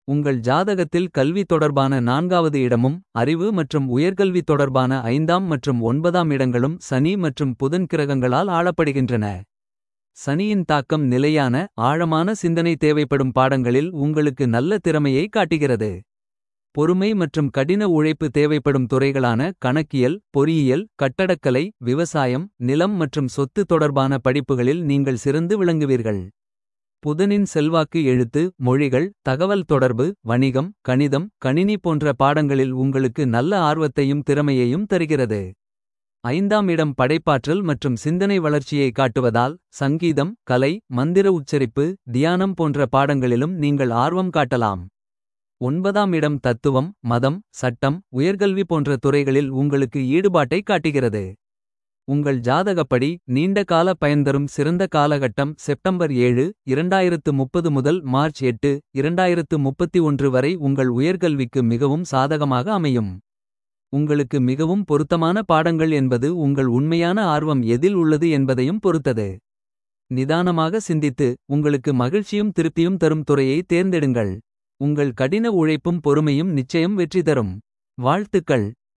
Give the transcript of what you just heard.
உங்கள் ஜாதகத்தில் கல்வி தொடர்பான நான்காவது இடமும் அறிவு மற்றும் உயர்கல்வி தொடர்பான ஐந்தாம் மற்றும் ஒன்பதாம் இடங்களும் சனி மற்றும் புதன் கிரகங்களால் ஆளப்படுகின்றன. சனியின் தாக்கம் நிலையான ஆழமான சிந்தனை தேவைப்படும் பாடங்களில் உங்களுக்கு நல்ல திறமையை காட்டுகிறது. பொறுமை மற்றும் கடின உழைப்பு தேவைப்படும் துறைகளான கணக்கியல் பொறியியல் கட்டடக்கலை விவசாயம் நிலம் மற்றும் சொத்து தொடர்பான படிப்புகளில் நீங்கள் சிறந்து விளங்குவீர்கள். புதனின் செல்வாக்கு எழுத்து மொழிகள் தகவல் தொடர்பு வணிகம் கணிதம் கணினி போன்ற பாடங்களில் உங்களுக்கு நல்ல ஆர்வத்தையும் திறமையையும் தருகிறது. ஐந்தாம் இடம் படைப்பாற்றல் மற்றும் சிந்தனை வளர்ச்சியை காட்டுவதால் சங்கீதம் கலை மந்திர உச்சரிப்பு தியானம் போன்ற பாடங்களிலும் நீங்கள் ஆர்வம் காட்டலாம். ஒன்பதாம் இடம் தத்துவம் மதம் சட்டம் உயர்கல்வி போன்ற துறைகளில் உங்களுக்கு ஈடுபாட்டை காட்டுகிறது. உங்கள் ஜாதகப்படி நீண்ட கால பயன்தரும் சிறந்த காலகட்டம் செப்டம்பர் ஏழு இரண்டாயிரத்து முப்பது முதல் மார்ச் எட்டு இரண்டாயிரத்து முப்பத்தி வரை உங்கள் உயர்கல்விக்கு மிகவும் சாதகமாக அமையும். உங்களுக்கு மிகவும் பொருத்தமான பாடங்கள் என்பது உங்கள் உண்மையான ஆர்வம் எதில் உள்ளது என்பதையும் பொறுத்தது. நிதானமாக சிந்தித்து உங்களுக்கு மகிழ்ச்சியும் திருப்தியும் தரும் துறையை தேர்ந்தெடுங்கள். உங்கள் கடின உழைப்பும் பொறுமையும் நிச்சயம் வெற்றி தரும். வாழ்த்துக்கள்.